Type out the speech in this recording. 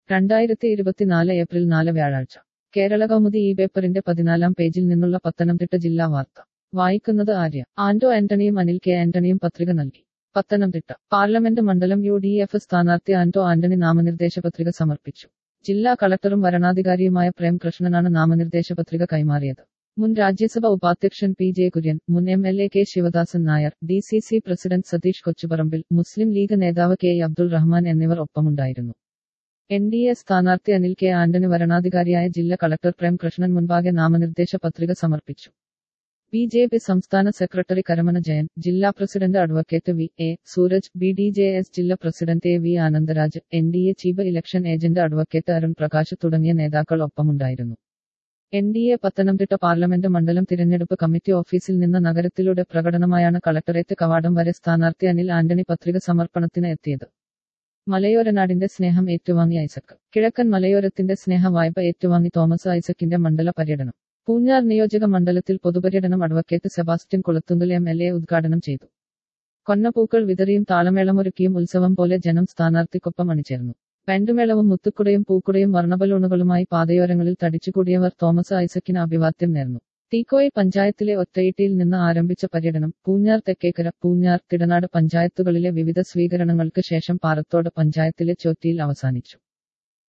രണ്ടായിരത്തി ഇരുപത്തിനാല് ഏപ്രിൽ നാല് വ്യാഴാഴ്ച കേരള കൗമുദി ഈ പേപ്പറിന്റെ പതിനാലാം പേജിൽ നിന്നുള്ള പത്തനംതിട്ട ജില്ലാ വാർത്ത വായിക്കുന്നത് ആര്യ ആന്റോ ആന്റണിയും അനിൽ കെ ആന്റണിയും പത്രിക നൽകി പത്തനംതിട്ട പാർലമെന്റ് മണ്ഡലം യു ഡി എഫ് സ്ഥാനാർത്ഥി ആന്റോ ആന്റണി നാമനിർദ്ദേശ പത്രിക സമർപ്പിച്ചു ജില്ലാ കളക്ടറും വരണാധികാരിയുമായ പ്രേം കൃഷ്ണനാണ് നാമനിർദ്ദേശ പത്രിക കൈമാറിയത് മുൻ രാജ്യസഭ ഉപാധ്യക്ഷൻ പി ജെ കുര്യൻ മുൻ M L A K Sivadasan Nair D C C president Satheesh Kochuparambil Muslim league നേതാവ് കെ അബ്ദുൾ റഹ്മാൻ എന്നിവർ ഒപ്പമുണ്ടായിരുന്നു എൻ ഡി എ സ്ഥാനാർത്ഥി അനിൽ കെ ആന്റണി വരണാധികാരിയായ ജില്ലാ കളക്ടർ പ്രേം കൃഷ്ണൻ മുൻപാകെ നാമനിർദ്ദേശ പത്രിക സമർപ്പിച്ചു ബി ജെ പി സംസ്ഥാന സെക്രട്ടറി കരമന ജയൻ ജില്ലാ president advocate V A Sooraj B D J S ജില്ലാ president A V Anandaraj N D A chief election agent advocate Arun Prakash തുടങ്ങിയ നേതാക്കൾ ഒപ്പമുണ്ടായിരുന്നു N D A Pathanamthitta parliament മണ്ഡലം തിരഞ്ഞെടുപ്പ് കമ്മിറ്റി ഓഫീസിൽ നിന്ന് നഗരത്തിലൂടെ പ്രകടനമായാണ് കളക്ടറേറ്റ് കവാടം വരെ സ്ഥാനാർത്ഥി അനിൽ ആന്റണി പത്രിക സമർപ്പണത്തിന് എത്തിയത് മലയോരനാടിന്റെ സ്നേഹം ഏറ്റുവാങ്ങി ഐസക് കിഴക്കൻ മലയോരത്തിന്റെ സ്നേഹ വായ്പ ഏറ്റുവാങ്ങി തോമസ് ഐസക്കിന്റെ മണ്ഡല പര്യടനം പൂഞ്ഞാർ നിയോജക മണ്ഡലത്തിൽ പൊതുപര്യടനം advocate Sebastian Kulathunkal M L A ഉദ്ഘാടനം ചെയ്തു കൊന്നപ്പൂക്കൾ വിതറിയും താളമേളമൊരുക്കിയും ഉത്സവം പോലെ ജനം സ്ഥാനാർത്ഥിക്കൊപ്പം അണിചേർന്നു പെണ്ടുമേളവും മുത്തുക്കുടയും പൂക്കുടയും വർണ്ണബലൂണുകളുമായി പാതയോരങ്ങളിൽ തടിച്ചുകൂടിയവർ തോമസ് ഐസക്കിന് അഭിവാദ്യം നേർന്നു തീക്കോയി പഞ്ചായത്തിലെ ഒറ്റയിട്ടിയിൽ നിന്ന് ആരംഭിച്ച പര്യടനം പൂഞ്ഞാർ തെക്കേക്കര പൂഞ്ഞാർ തിടനാട് പഞ്ചായത്തുകളിലെ വിവിധ സ്വീകരണങ്ങൾക്ക് ശേഷം പാറത്തോട് പഞ്ചായത്തിലെ ചോറ്റിയിൽ അവസാനിച്ചു